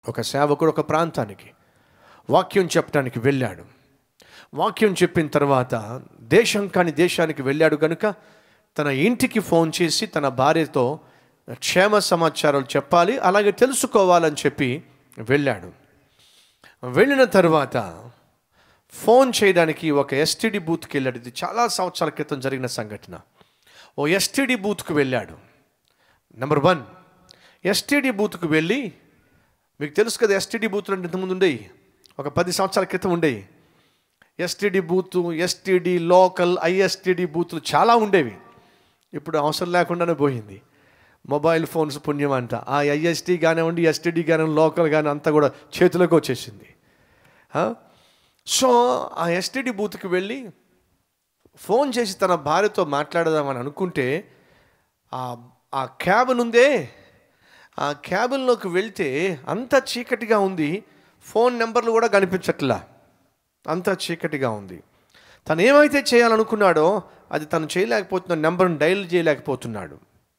ఒక సేవకుడు ఒక ప్రాంతానికి వాక్యం చెప్పడానికి వెళ్ళాడు వాక్యం చెప్పిన తర్వాత దేశం కాని దేశానికి వెళ్ళాడు కనుక తన ఇంటికి ఫోన్ చేసి తన భార్యతో క్షేమ సమాచారాలు చెప్పాలి అలాగే తెలుసుకోవాలని చెప్పి వెళ్ళాడు వెళ్ళిన తర్వాత ఫోన్ చేయడానికి ఒక ఎస్టీడీ బూత్కి వెళ్ళాడు ఇది చాలా సంవత్సరాల క్రితం జరిగిన సంఘటన ఓ ఎస్టీడీ బూత్కు వెళ్ళాడు నెంబర్ వన్ ఎస్టీడీ బూత్కు వెళ్ళి మీకు తెలుసు కదా ఎస్టీడీ బూత్లు అంటే ఇంతకుముందు ఉండేవి ఒక పది సంవత్సరాల క్రితం ఉండేవి STD booth STD local ISTD బూత్లు చాలా ఉండేవి ఇప్పుడు అవసరం లేకుండానే పోయింది మొబైల్ ఫోన్స్ పుణ్యం అంట ఆ ఐఎస్టీ కానివ్వండి ఎస్టీడీ కానివ్వండి లోకల్ కానీ అంతా కూడా చేతిలోకి వచ్చేసింది ఆ? సో ఆ ఎస్టీడీ బూత్కి వెళ్ళి ఫోన్ చేసి తన భార్యతో మాట్లాడదామని అనుకుంటే ఆ ఆ క్యాబిన్ ఉందే ఆ క్యాబిన్లోకి వెళ్తే అంత చీకటిగా ఉంది ఫోన్ నెంబర్లు కూడా కనిపించట్లా అంత చీకటిగా ఉంది తను ఏమైతే చేయాలనుకున్నాడో అది తను చేయలేకపోతున్న నెంబర్ని డైల్ చేయలేకపోతున్నాడు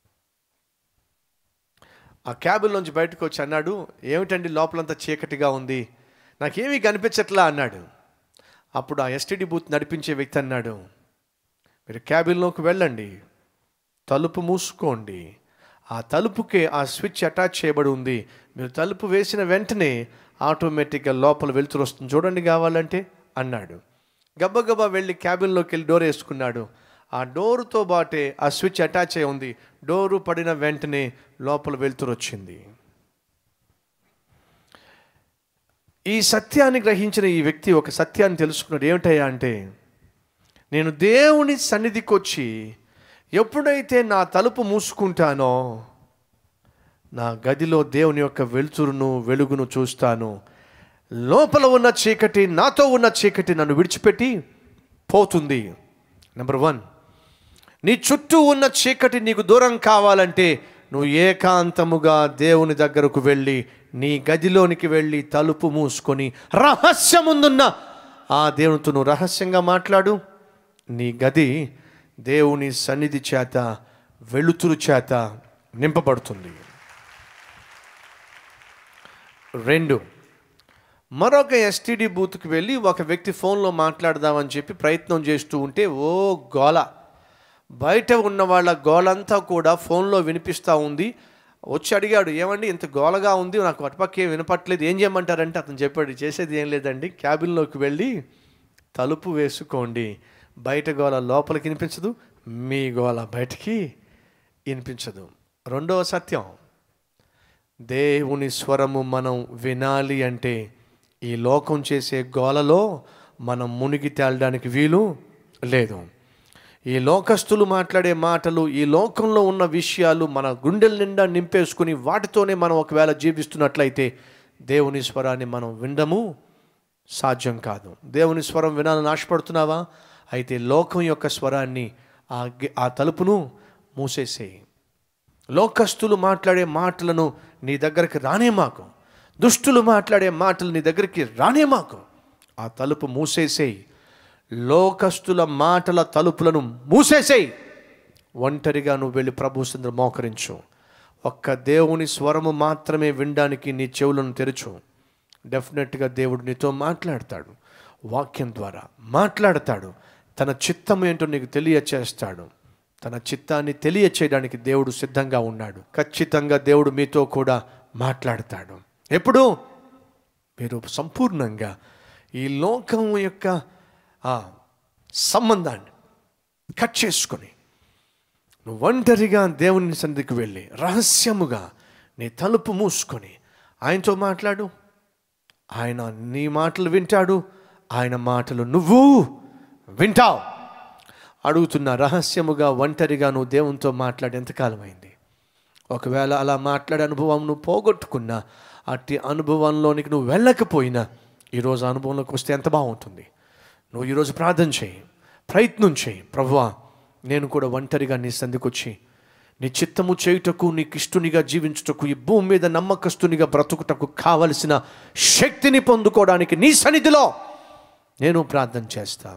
ఆ క్యాబిన్లోంచి బయటకు వచ్చి అన్నాడు ఏమిటండి లోపలంతా చీకటిగా ఉంది నాకేమీ కనిపించట్లా అన్నాడు అప్పుడు ఆ ఎస్టీడీ బూత్ నడిపించే వ్యక్తి అన్నాడు మీరు క్యాబిన్లోకి వెళ్ళండి తలుపు మూసుకోండి ఆ తలుపుకే ఆ స్విచ్ అటాచ్ చేయబడి ఉంది మీరు తలుపు వేసిన వెంటనే ఆటోమేటిక్గా లోపల వెలుతురు వస్తుంది చూడండి కావాలంటే అన్నాడు గబ్బగబ్బా వెళ్ళి క్యాబిన్లోకి వెళ్ళి డోర్ వేసుకున్నాడు ఆ డోరుతో బాటే ఆ స్విచ్ అటాచ్ అయి ఉంది డోరు పడిన వెంటనే లోపల వెలుతురు వచ్చింది ఈ సత్యాన్ని గ్రహించిన ఈ వ్యక్తి ఒక సత్యాన్ని తెలుసుకున్నాడు ఏమిటయ్యా అంటే నేను దేవుని సన్నిధికి వచ్చి ఎప్పుడైతే నా తలుపు మూసుకుంటానో నా గదిలో దేవుని యొక్క వెలుతురును వెలుగును చూస్తాను లోపల ఉన్న చీకటి నాతో ఉన్న చీకటి నన్ను విడిచిపెట్టి పోతుంది నెంబర్ వన్ నీ చుట్టూ ఉన్న చీకటి నీకు దూరం కావాలంటే నువ్వు ఏకాంతముగా దేవుని దగ్గరకు వెళ్ళి నీ గదిలోనికి వెళ్ళి తలుపు మూసుకొని రహస్యముందున్న ఆ దేవునితో నువ్వు రహస్యంగా మాట్లాడు నీ గది దేవుని సన్నిధి చేత వెలుతురు చేత నింపబడుతుంది రెండు మరొక ఎస్టీడీ బూత్కి వెళ్ళి ఒక వ్యక్తి ఫోన్లో మాట్లాడదామని చెప్పి ప్రయత్నం చేస్తూ ఉంటే ఓ గోల బయట ఉన్న వాళ్ళ గోలంతా కూడా ఫోన్లో వినిపిస్తూ ఉంది వచ్చి అడిగాడు ఏమండి ఇంత గోలగా ఉంది నాకు అటుపక్క ఏం వినపట్లేదు ఏం చేయమంటారంటే అతను చెప్పాడు చేసేది ఏం లేదండి క్యాబిన్లోకి వెళ్ళి తలుపు వేసుకోండి బయట గోల లోపలికి వినిపించదు మీ గోల బయటికి వినిపించదు రెండవ సత్యం దేవుని స్వరము మనం వినాలి అంటే ఈ లోకం చేసే గోలలో మనం మునిగి తేలడానికి వీలు లేదు ఈ లోకస్తులు మాట్లాడే మాటలు ఈ లోకంలో ఉన్న విషయాలు మన గుండెల నిండా నింపేసుకుని వాటితోనే మనం ఒకవేళ జీవిస్తున్నట్లయితే దేవుని స్వరాన్ని మనం వినడము సాధ్యం కాదు దేవుని స్వరం వినాలని ఆశపడుతున్నావా అయితే లోకం యొక్క స్వరాన్ని ఆ గి- ఆ తలుపును మూసేసేయి లోకస్తులు మాట్లాడే మాటలను నీ దగ్గరికి రానే మాకు దుష్టులు మాట్లాడే మాటలు నీ దగ్గరికి రానే మాకు ఆ తలుపు మూసేసేయి లోకస్తుల మాటల తలుపులను మూసేసేయి ఒంటరిగా నువ్వు వెళ్ళి ప్రభు సంద్ర మోకరించు ఒక్క దేవుని స్వరము మాత్రమే వినడానికి నీ చెవులను తెరచు డెఫినెట్గా దేవుడు నీతో మాట్లాడతాడు వాక్యం ద్వారా మాట్లాడతాడు తన చిత్తం ఏంటో నీకు తెలియచేస్తాడు తన చిత్తాన్ని తెలియచేయడానికి దేవుడు సిద్ధంగా ఉన్నాడు ఖచ్చితంగా దేవుడు మీతో కూడా మాట్లాడతాడు ఎప్పుడు మీరు సంపూర్ణంగా ఈ లోకం యొక్క ఆ సంబంధాన్ని కట్ చేసుకొని నువ్వు ఒంటరిగా దేవుని సన్నిధికి వెళ్ళి రహస్యముగా నీ తలుపు మూసుకొని ఆయనతో మాట్లాడు ఆయన నీ మాటలు వింటాడు ఆయన మాటలు నువ్వు వింటావు అడుగుతున్న రహస్యముగా ఒంటరిగా నువ్వు దేవునితో మాట్లాడి ఎంతకాలం అయింది ఒకవేళ అలా మాట్లాడే అనుభవం నువ్వు పోగొట్టుకున్నా అట్టి అనుభవంలోనికి నువ్వు వెళ్ళకపోయినా ఈరోజు అనుభవంలోకి వస్తే ఎంత బాగుంటుంది నువ్వు ఈరోజు ప్రార్థన చేయి ప్రయత్నం చేయి ప్రభువా నేను కూడా ఒంటరిగా నీ సందికి వచ్చి నీ చిత్తము చేయుటకు నీకు ఇష్టునిగా జీవించుటకు ఈ భూమి మీద నమ్మకస్తునిగా బ్రతుకుటకు కావలసిన శక్తిని పొందుకోవడానికి నీ సన్నిధిలో నేను ప్రార్థన చేస్తా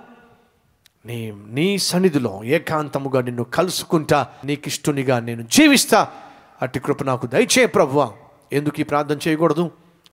నీ నీ సన్నిధిలో ఏకాంతముగా నిన్ను కలుసుకుంటా నీకు ఇష్టునిగా నేను జీవిస్తా అట్టి కృప నాకు దయచే ప్రభువా ఎందుకు ఈ ప్రార్థన చేయకూడదు